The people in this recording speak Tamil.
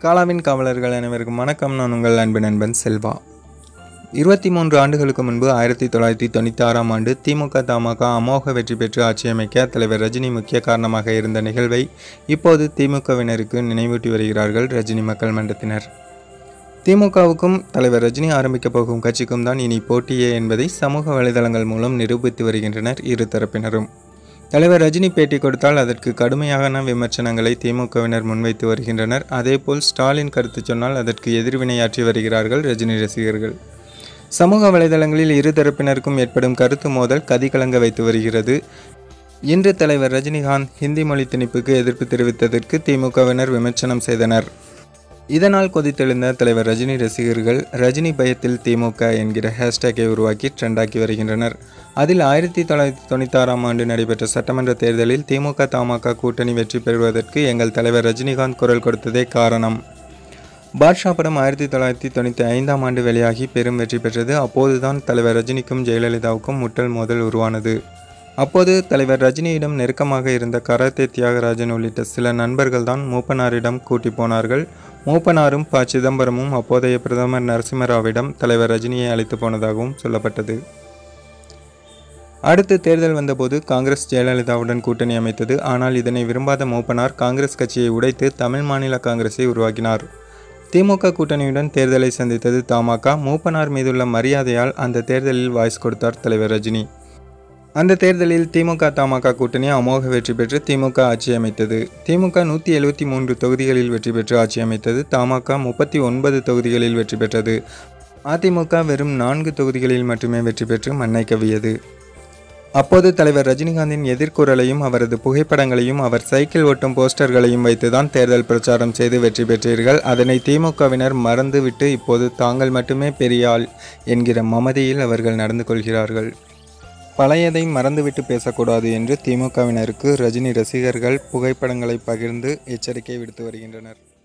காலாவின் காவலர்கள் அனைவருக்கும் வணக்கம் நான் உங்கள் அன்பு நண்பன் செல்வா இருபத்தி மூன்று ஆண்டுகளுக்கு முன்பு ஆயிரத்தி தொள்ளாயிரத்தி தொண்ணூற்றி ஆறாம் ஆண்டு திமுக தமாக அமோக வெற்றி பெற்று ஆட்சியமைக்க தலைவர் ரஜினி முக்கிய காரணமாக இருந்த நிகழ்வை இப்போது திமுகவினருக்கு நினைவூட்டி வருகிறார்கள் ரஜினி மக்கள் மன்றத்தினர் திமுகவுக்கும் தலைவர் ரஜினி ஆரம்பிக்கப் போகும் கட்சிக்கும் தான் இனி போட்டியே என்பதை சமூக வலைதளங்கள் மூலம் நிரூபித்து வருகின்றனர் இரு தரப்பினரும் தலைவர் ரஜினி பேட்டி கொடுத்தால் அதற்கு கடுமையான விமர்சனங்களை திமுகவினர் முன்வைத்து வருகின்றனர் அதேபோல் ஸ்டாலின் கருத்து சொன்னால் அதற்கு எதிர்வினையாற்றி வருகிறார்கள் ரஜினி ரசிகர்கள் சமூக வலைதளங்களில் இரு தரப்பினருக்கும் ஏற்படும் கருத்து மோதல் கதிகலங்க வைத்து வருகிறது இன்று தலைவர் ரஜினிகாந்த் ஹிந்தி மொழி திணிப்புக்கு எதிர்ப்பு தெரிவித்ததற்கு திமுகவினர் விமர்சனம் செய்தனர் இதனால் கொதித்தெழுந்த தலைவர் ரஜினி ரசிகர்கள் ரஜினி பயத்தில் திமுக என்கிற ஹேஷ்டேக்கை உருவாக்கி ட்ரெண்டாக்கி வருகின்றனர் அதில் ஆயிரத்தி தொள்ளாயிரத்தி தொண்ணூத்தாறாம் ஆண்டு நடைபெற்ற சட்டமன்ற தேர்தலில் திமுக தமாக கூட்டணி வெற்றி பெறுவதற்கு எங்கள் தலைவர் ரஜினிகாந்த் குரல் கொடுத்ததே காரணம் பாட்ஷா படம் ஆயிரத்தி தொள்ளாயிரத்தி தொண்ணூற்றி ஐந்தாம் ஆண்டு வெளியாகி பெரும் வெற்றி பெற்றது அப்போதுதான் தலைவர் ரஜினிக்கும் ஜெயலலிதாவுக்கும் முட்டல் மோதல் உருவானது அப்போது தலைவர் ரஜினியிடம் நெருக்கமாக இருந்த கராத்தே தியாகராஜன் உள்ளிட்ட சில நண்பர்கள் தான் மூப்பனாரிடம் கூட்டி போனார்கள் மூப்பனாரும் ப சிதம்பரமும் அப்போதைய பிரதமர் நரசிம்மராவிடம் தலைவர் ரஜினியை அழைத்து போனதாகவும் சொல்லப்பட்டது அடுத்து தேர்தல் வந்தபோது காங்கிரஸ் ஜெயலலிதாவுடன் கூட்டணி அமைத்தது ஆனால் இதனை விரும்பாத மூப்பனார் காங்கிரஸ் கட்சியை உடைத்து தமிழ் மாநில காங்கிரஸை உருவாக்கினார் திமுக கூட்டணியுடன் தேர்தலை சந்தித்தது தமாக மூப்பனார் மீதுள்ள மரியாதையால் அந்த தேர்தலில் வாய்ஸ் கொடுத்தார் தலைவர் ரஜினி அந்த தேர்தலில் திமுக தமாக கூட்டணி அமோக வெற்றி பெற்று திமுக ஆட்சி அமைத்தது திமுக நூற்றி எழுபத்தி மூன்று தொகுதிகளில் வெற்றி பெற்று ஆட்சி அமைத்தது தமாக முப்பத்தி ஒன்பது தொகுதிகளில் வெற்றி பெற்றது அதிமுக வெறும் நான்கு தொகுதிகளில் மட்டுமே வெற்றி பெற்று மண்ணை கவ்வியது அப்போது தலைவர் ரஜினிகாந்தின் எதிர்குரலையும் அவரது புகைப்படங்களையும் அவர் சைக்கிள் ஓட்டும் போஸ்டர்களையும் வைத்துதான் தேர்தல் பிரச்சாரம் செய்து வெற்றி பெற்றீர்கள் அதனை திமுகவினர் மறந்துவிட்டு இப்போது தாங்கள் மட்டுமே பெரிய ஆள் என்கிற மமதியில் அவர்கள் நடந்து கொள்கிறார்கள் பழையதை மறந்துவிட்டு பேசக்கூடாது என்று திமுகவினருக்கு ரஜினி ரசிகர்கள் புகைப்படங்களை பகிர்ந்து எச்சரிக்கை விடுத்து வருகின்றனர்